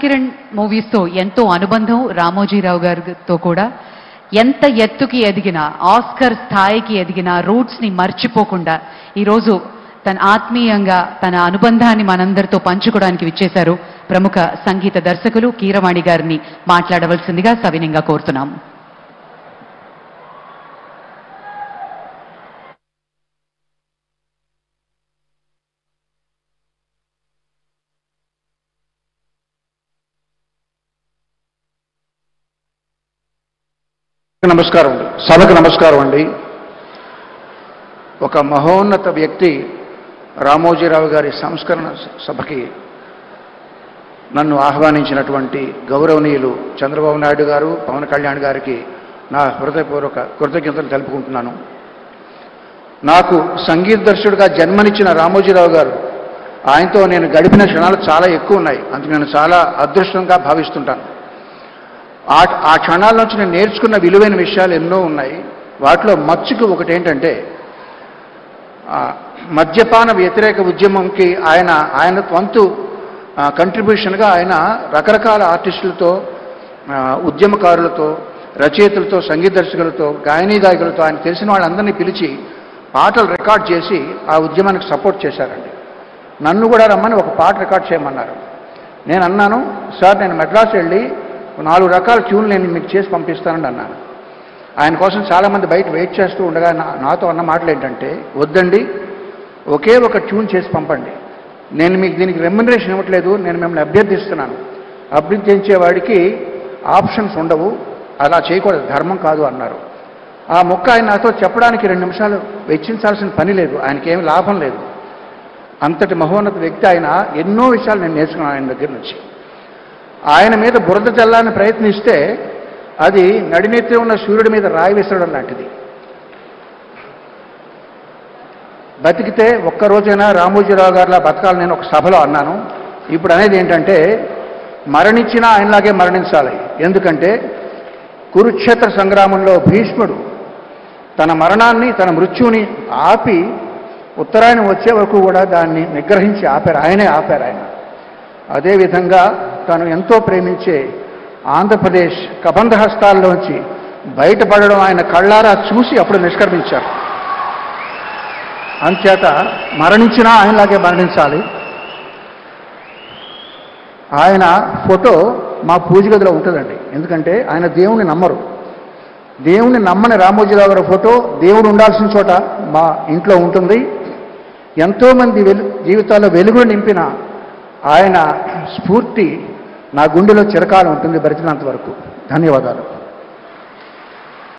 Kiran movies తో ఎంతో అనుబంధం రామోజీరావు గారితో కూడా ఎంత ఎత్తుకి ఎదిగినా ఆస్కర్ స్థాయికి ఎదిగిన రూట్స్ ని మర్చిపోకుండా ఈరోజు తన ఆత్మీయంగా తన అనుబంధాన్ని మనందరితో పంచుకోవడానికి విచ్చేశారు ప్రముఖ సంగీత దర్శకులు కీరవాణి గారిని మాట్లాడవలసిందిగా సవినంగా కోరుతున్నాం నమస్కారం అండి సభకు నమస్కారం అండి ఒక మహోన్నత వ్యక్తి రామోజీరావు గారి సంస్కరణ సభకి నన్ను ఆహ్వానించినటువంటి గౌరవనీయులు చంద్రబాబు నాయుడు గారు పవన్ కళ్యాణ్ గారికి నా హృదయపూర్వక కృతజ్ఞతలు తెలుపుకుంటున్నాను నాకు సంగీత దర్శకుడిగా జన్మనిచ్చిన రామోజీరావు గారు ఆయనతో నేను గడిపిన క్షణాలు చాలా ఎక్కువ ఉన్నాయి అందుకు నేను చాలా అదృష్టంగా భావిస్తుంటాను ఆ ఆ క్షణాల నుంచి నేను నేర్చుకున్న విలువైన విషయాలు ఎన్నో ఉన్నాయి వాటిలో మచ్చుకు ఒకటి ఏంటంటే ఆ, మద్యపాన వ్యతిరేక ఉద్యమంకి ఆయన ఆయన వంతు కంట్రిబ్యూషన్గా ఆయన రకరకాల ఆర్టిస్టులతో ఆ, ఉద్యమకారులతో రచయితలతో సంగీత దర్శకులతో గాయనీ గాయకులతో ఆయన తెలిసిన వాళ్ళందరినీ పిలిచి పాటలు రికార్డ్ చేసి ఆ ఉద్యమానికి సపోర్ట్ చేశారండి నన్ను కూడా రమ్మని ఒక పాట రికార్డ్ చేయమన్నారు నేను అన్నాను సార్ నేను మెడ్రాస్ వెళ్ళి నాలుగు రకాల ట్యూన్లు నేను మీకు చేసి పంపిస్తానని అన్నాను ఆయన కోసం చాలామంది బయట వెయిట్ చేస్తూ ఉండగా నా- నాతో అన్న మాటలు ఏంటంటే వద్దండి ఒకే ఒక ట్యూన్ చేసి పంపండి నేను మీకు దీనికి రెమ్యునరేషన్ ఇవ్వట్లేదు నేను మిమ్మల్ని అభ్యర్థిస్తున్నాను అభ్యర్థించే వాడికి ఆప్షన్స్ ఉండవు అలా చేయకూడదు ధర్మం కాదు అన్నారు ఆ మొక్క ఆయన నాతో చెప్పడానికి రెండు నిమిషాలు వెచ్చించాల్సిన పని లేదు ఆయనకి ఏమి లాభం లేదు అంతటి మహోన్నత వ్యక్తి ఆయన ఎన్నో విషయాలు నేను నేర్చుకున్నాను ఆయన దగ్గర నుంచి ఆయన మీద బురద చల్లాలని ప్రయత్నిస్తే అది నడినెత్తి ఉన్న సూర్యుడి మీద రాయి విసరడం లాంటిది బతికితే ఒక్క రోజైనా రామోజీరావు గారిలా బతకాలని నేను ఒక సభలో అన్నాను ఇప్పుడు అనేది ఏంటంటే మరణించినా ఆయనలాగే మరణించాలి ఎందుకంటే కురుక్షేత్ర సంగ్రామంలో భీష్ముడు తన మరణాన్ని తన మృత్యుని ఆపి ఉత్తరాయణం వచ్చే వరకు కూడా దాన్ని నిగ్రహించి ఆపారు ఆయనే ఆపారు ఆయన అదేవిధంగా తను ఎంతో ప్రేమించే ఆంధ్రప్రదేశ్ కబంధ హస్తాల్లోంచి బయటపడడం ఆయన కళ్ళారా చూసి అప్పుడు నిష్క్రమించారు అంచేత మరణించినా ఆయనలాగే మరణించాలి ఆయన ఫోటో మా పూజ గదిలో ఉంటుందండి ఎందుకంటే ఆయన దేవుణ్ణి నమ్మరు దేవుణ్ణి నమ్మని రామోజీరావు గారి ఫోటో దేవుడు ఉండాల్సిన చోట మా ఇంట్లో ఉంటుంది ఎంతోమంది వెలు జీవితాల్లో వెలుగులు నింపిన ఆయన స్ఫూర్తి నా గుండెలో చిరకాలం ఉంటుంది బ్రతికినంత వరకు ధన్యవాదాలు